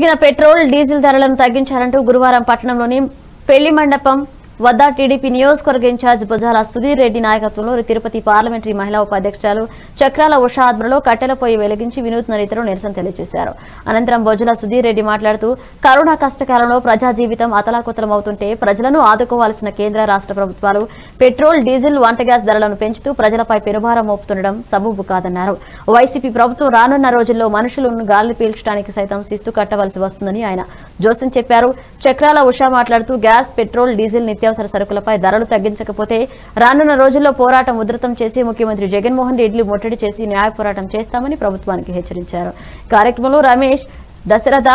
పెరిగిన petrol diesel ధరలను తగ్గించాలంటూ గురువారం పట్టణంలోని పెళ్లి మండపం వద్ద టీడీపీ నియోజకవర్గ ఇన్ఛార్జ్ బుజాల సుధీర్ రెడ్డి నాయకత్వంలో తిరుపతి పార్లమెంటరీ మహిళా ఉపాధ్యక్షురాలు చక్రాల ఉషా ఆధ్వర్యంలో కట్టెల పొయ్యి వెలిగించి వినూత్న రీతిలో నిరసన తెలియజేశారు అనంతరం బొజ్జల సుధీర్ రెడ్డి మాట్లాడుతూ కరోనా కష్టకాలంలో ప్రజా జీవితం అతలాకుతలం అవుతుంటే ప్రజలను ఆదుకోవాల్సిన కేంద్ర రాష్ట్ర ప్రభుత్వాలు పెట్రోల్ డీజిల్ వంట గ్యాస్ ధరలను పెంచుతూ ప్రజలపై పెనుభారం మోపుతుండడం సబూబు కాదన్నారు వైసీపీ ప్రభుత్వం రానున్న రోజుల్లో మనుషులను గాలి పీల్చడానికి సైతం శిస్తు కట్టవలసి వస్తుందని ఆయన జోసెన్ చెప్పారు చక్రాల ఉషా మాట్లాడుతూ గ్యాస్ పెట్రోల్ డీజిల్ నిత్యావసర సరుకులపై ధరలు తగ్గించకపోతే రానున్న రోజుల్లో పోరాటం ఉధృతం చేసి ముఖ్యమంత్రి జగన్మోహన్ రెడ్డి ముట్టడి చేసి న్యాయ పోరాటం చేస్తామని ప్రభుత్వానికి హెచ్చరించారు కార్యక్రమంలో రమేష్ దశరథ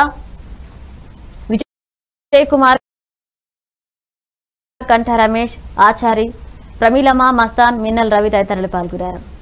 విజయ్ కుమార్ కంఠ రమేష్ ఆచారి ప్రమీలమ్మ మస్తాన్ మిన్నల్ రవి తదితరులు పాల్గొన్నారు